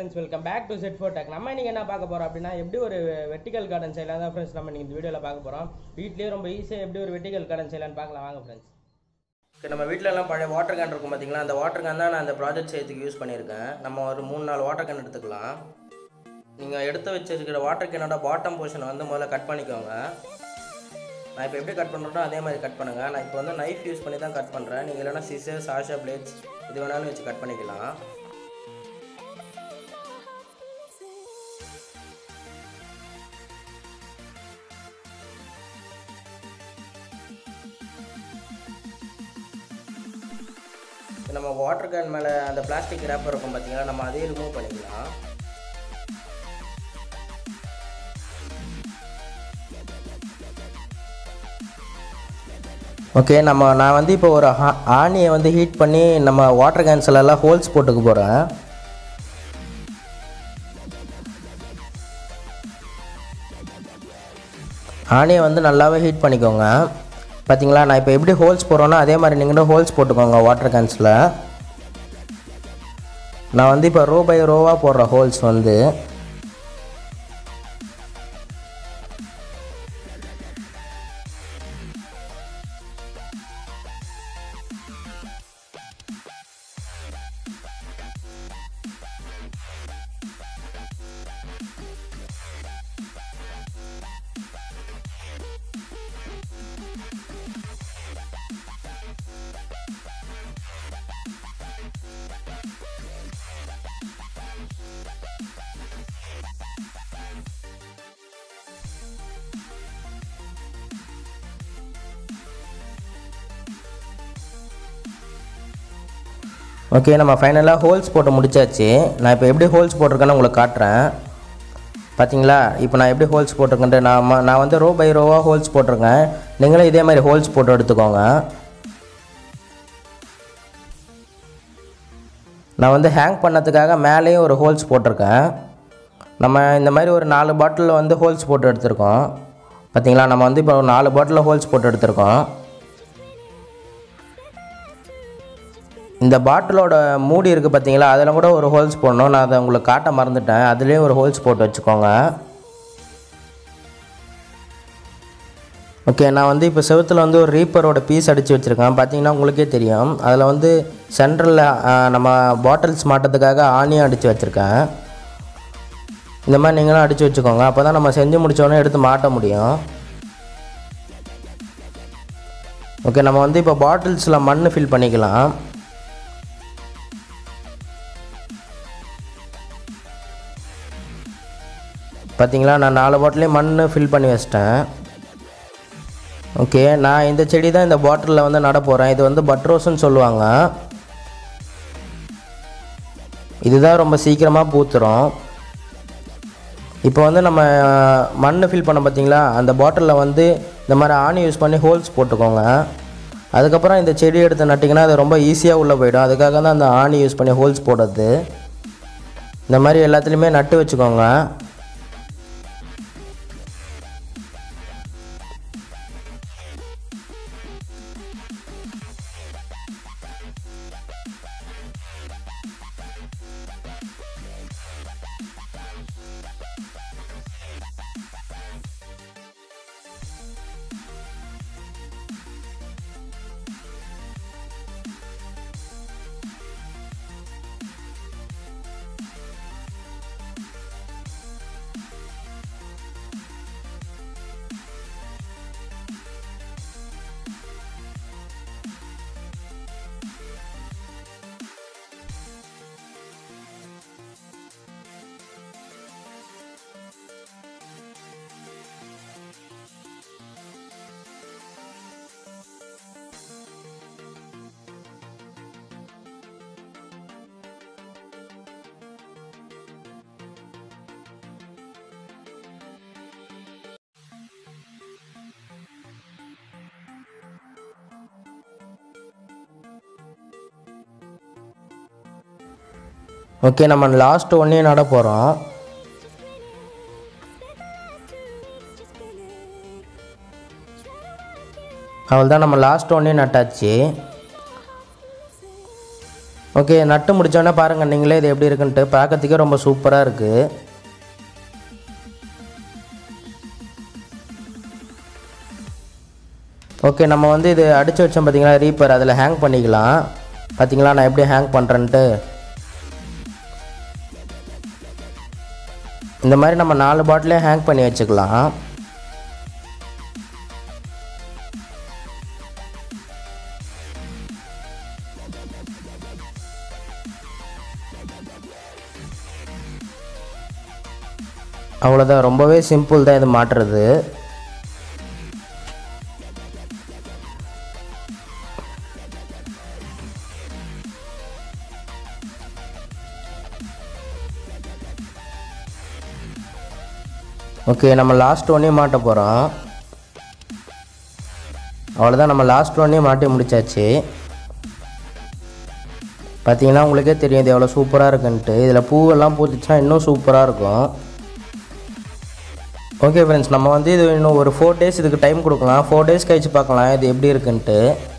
friends welcome back to set for tech நம்ம இன்னைக்கு என்ன பார்க்க போறோம் அப்படின்னா எப்படி ஒரு வெர்டிகல் கார்டன் செய்யலாம் தான் ஃப்ரெண்ட்ஸ் நம்ம இன்னைக்கு இந்த வீடியோவில் பார்க்க போறோம் வீட்லயே ரொம்ப ஈஸியாக எப்படி ஒரு வெர்டிகல் கார்டன் செய்யலாம்னு பார்க்கலாம் வாங்க ஃப்ரெண்ட்ஸ் ஓகே நம்ம வீட்டில எல்லாம் பழைய வாட்டர் கேன் இருக்கும் பார்த்தீங்களா அந்த வாட்டர் கேன் தான் நான் அந்த ப்ராஜெக்ட் செய்யறதுக்கு யூஸ் பண்ணியிருக்கேன் நம்ம ஒரு மூணு நாலு வாட்டர் கேன் எடுத்துக்கலாம் நீங்கள் எடுத்து வச்சிருக்கிற வாட்டர் கேனோட பாட்டம் போர்ஷனை வந்து முதல்ல கட் பண்ணிக்கோங்க நான் இப்போ எப்படி கட் பண்ணுறேனோ அதே மாதிரி கட் பண்ணுங்கள் நான் இப்போ வந்து நைஃப் யூஸ் பண்ணி தான் கட் பண்ணுறேன் நீங்கள் இல்லைனா சிசர்ஸ் ஆஷா பிளேட்ஸ் இது வேணாலும் வச்சு கட் பண்ணிக்கலாம் இப்போ நம்ம வாட்டர் கேன் மேலே அந்த பிளாஸ்டிக் ரேப்பர் இருக்கும் பார்த்தீங்களா நம்ம அதையும் ரிமூவ் பண்ணிக்கலாம் ஓகே நம்ம நான் வந்து இப்போ ஒரு ஆ- ஆணியை வந்து ஹீட் பண்ணி நம்ம வாட்டர் கேன்ஸ்ல எல்லாம் ஹோல்ஸ் போட்டுக்க போகிறேன் ஆணியை வந்து நல்லாவே ஹீட் பண்ணிக்கோங்க பார்த்தீங்களா நான் இப்போ எப்படி ஹோல்ஸ் போடுறேனோ அதே மாதிரி நீங்களும் ஹோல்ஸ் போட்டுக்கோங்க வாட்டர் கேன்ஸில் நான் வந்து இப்போ ரோ பை ரோவாக போடுற ஹோல்ஸ் வந்து ஓகே நம்ம ஃபைனலாக ஹோல்ஸ் போட்டு முடிச்சாச்சு நான் இப்போ எப்படி ஹோல்ஸ் போட்டிருக்கேன்னு உங்களுக்கு காட்டுறேன் பார்த்தீங்களா இப்போ நான் எப்படி ஹோல்ஸ் போட்டிருக்கேன்ட்டு நான் ம- நான் வந்து ரோ பை ரோவாக ஹோல்ஸ் போட்டிருக்கேன் நீங்களும் இதே மாதிரி ஹோல்ஸ் போட்டு எடுத்துக்கோங்க நான் வந்து ஹேங் பண்ணதுக்காக மேலேயும் ஒரு ஹோல்ஸ் போட்டிருக்கேன் நம்ம இந்த மாதிரி ஒரு நாலு பாட்டிலில் வந்து ஹோல்ஸ் போட்டு எடுத்திருக்கோம் பார்த்தீங்களா நம்ம வந்து இப்போ ஒரு நாலு பாட்டிலில் ஹோல்ஸ் போட்டு எடுத்திருக்கோம் இந்த பாட்டிலோட மூடி இருக்குது பார்த்தீங்களா அதில் கூட ஒரு ஹோல்ஸ் போடணும் நான் அதை உங்களுக்கு காட்ட மறந்துட்டேன் அதுலேயும் ஒரு ஹோல்ஸ் போட்டு வச்சுக்கோங்க ஓகே நான் வந்து இப்போ செவுத்தில் வந்து ஒரு ரீப்பரோட பீஸ் அடித்து வச்சுருக்கேன் பார்த்தீங்கன்னா உங்களுக்கே தெரியும் அதில் வந்து சென்டரில் நம்ம பாட்டில்ஸ் மாட்டதுக்காக ஆணியும் அடித்து வச்சுருக்கேன் இந்த மாதிரி நீங்களும் அடித்து வச்சுக்கோங்க அப்போ தான் நம்ம செஞ்சு முடிச்சோடனே எடுத்து மாட்ட முடியும் ஓகே நம்ம வந்து இப்போ பாட்டில்ஸில் மண் ஃபில் பண்ணிக்கலாம் பார்த்தீங்களா நான் நாலு பாட்டிலையும் மண் ஃபில் பண்ணி வச்சிட்டேன் ஓகே நான் இந்த செடி தான் இந்த பாட்டிலில் வந்து நட போகிறேன் இது வந்து பட்ரோஸ்ன்னு சொல்லுவாங்க இதுதான் ரொம்ப சீக்கிரமாக பூத்துரும் இப்போ வந்து நம்ம மண் ஃபில் பண்ண பார்த்தீங்களா அந்த பாட்டிலில் வந்து இந்த மாதிரி ஆணி யூஸ் பண்ணி ஹோல்ஸ் போட்டுக்கோங்க அதுக்கப்புறம் இந்த செடி எடுத்து நட்டிங்கன்னா அது ரொம்ப ஈஸியாக உள்ளே போயிடும் அதுக்காக தான் அந்த ஆணி யூஸ் பண்ணி ஹோல்ஸ் போடுறது இந்த மாதிரி எல்லாத்துலேயுமே நட்டு வச்சுக்கோங்க ஓகே நம்ம லாஸ்ட் ஒன்றே நட போகிறோம் அவள் தான் நம்ம லாஸ்ட் ஒன்றே நட்டாச்சு ஓகே நட்டு முடிச்சோடனே பாருங்கள் நீங்களே இது எப்படி இருக்குன்ட்டு பார்க்கறதுக்கே ரொம்ப சூப்பராக இருக்குது ஓகே நம்ம வந்து இது அடித்து வச்சோம் பார்த்தீங்களா ரீப்பர் அதில் ஹேங் பண்ணிக்கலாம் பார்த்தீங்களா நான் எப்படி ஹேங் பண்ணுறேன்ட்டு இந்த மாதிரி நம்ம நாலு பாட்டிலே ஹேங் பண்ணி வச்சுக்கலாம் அவ்வளோதான் ரொம்பவே சிம்பிள் தான் இது மாட்டுறது ஓகே நம்ம லாஸ்ட் ஒன்னே மாட்ட போகிறோம் அவ்வளோதான் நம்ம லாஸ்ட் ஒன்னே மாட்டி முடிச்சாச்சு பார்த்தீங்கன்னா உங்களுக்கே தெரியும் இது எவ்வளோ சூப்பராக இருக்குன்ட்டு இதில் பூவெல்லாம் பூத்துச்சுன்னா இன்னும் சூப்பராக இருக்கும் ஓகே ஃப்ரெண்ட்ஸ் நம்ம வந்து இது இன்னும் ஒரு ஃபோர் டேஸ் இதுக்கு டைம் கொடுக்கலாம் ஃபோர் டேஸ் கழிச்சு பார்க்கலாம் இது எப்படி இருக்குன்ட்டு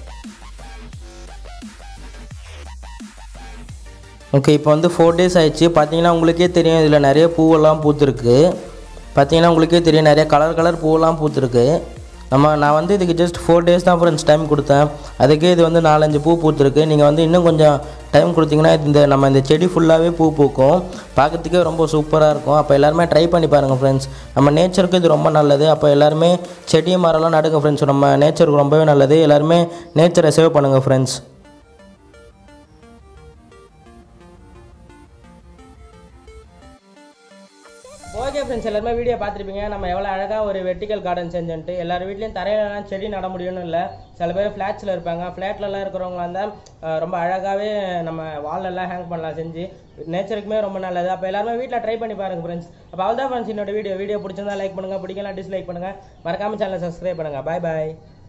ஓகே இப்போ வந்து ஃபோர் டேஸ் ஆயிடுச்சு பார்த்தீங்கன்னா உங்களுக்கே தெரியும் இதில் நிறைய பூவெல்லாம் பூத்துருக்கு பார்த்தீங்கன்னா உங்களுக்கே தெரியும் நிறைய கலர் கலர் பூவெல்லாம் பூத்துருக்கு நம்ம நான் வந்து இதுக்கு ஜஸ்ட் ஃபோர் டேஸ் தான் ஃப்ரெண்ட்ஸ் டைம் கொடுத்தேன் அதுக்கே இது வந்து நாலஞ்சு பூ பூத்துருக்கு நீங்கள் வந்து இன்னும் கொஞ்சம் டைம் கொடுத்தீங்கன்னா இந்த நம்ம இந்த செடி ஃபுல்லாகவே பூ பூக்கும் பார்க்கறதுக்கே ரொம்ப சூப்பராக இருக்கும் அப்போ எல்லாருமே ட்ரை பண்ணி பாருங்கள் ஃப்ரெண்ட்ஸ் நம்ம நேச்சருக்கு இது ரொம்ப நல்லது அப்போ எல்லாருமே செடி மரம்லாம் நடுங்க ஃப்ரெண்ட்ஸ் நம்ம நேச்சருக்கு ரொம்பவே நல்லது எல்லாருமே நேச்சரை சேவ் பண்ணுங்கள் ஃப்ரெண்ட்ஸ் ஓகே ஃப்ரெண்ட்ஸ் எல்லாருமே வீடியோ பார்த்துருப்பீங்க நம்ம எவ்வளோ அழகாக ஒரு வெர்டிக்கல் கார்டன் செஞ்சோன்ட்டு எல்லார் வீட்லேயும் தரையிலலாம் செடி நட முடியும்னு இல்லை சில பேர் ஃப்ளாட்ஸில் இருப்பாங்க ஃப்ளாட்லலாம் இருக்கிறவங்க இருந்தால் ரொம்ப அழகாகவே நம்ம வால்லெல்லாம் ஹேங் பண்ணலாம் செஞ்சு நேச்சருக்குமே ரொம்ப நல்லது அப்போ எல்லாருமே வீட்டில் ட்ரை பண்ணி பாருங்கள் ஃப்ரெண்ட்ஸ் அப்போ அவ்வளோதான் ஃப்ரெண்ட்ஸ் என்னோட வீடியோ வீடியோ பிடிச்சிருந்தா லைக் பண்ணுங்கள் பிடிக்கலாம் டிஸ்லைக் பண்ணுங்கள் மறக்காமல் சேனலை சப்ஸ்கிரைப் பண்ணுங்கள் பாய் பாய்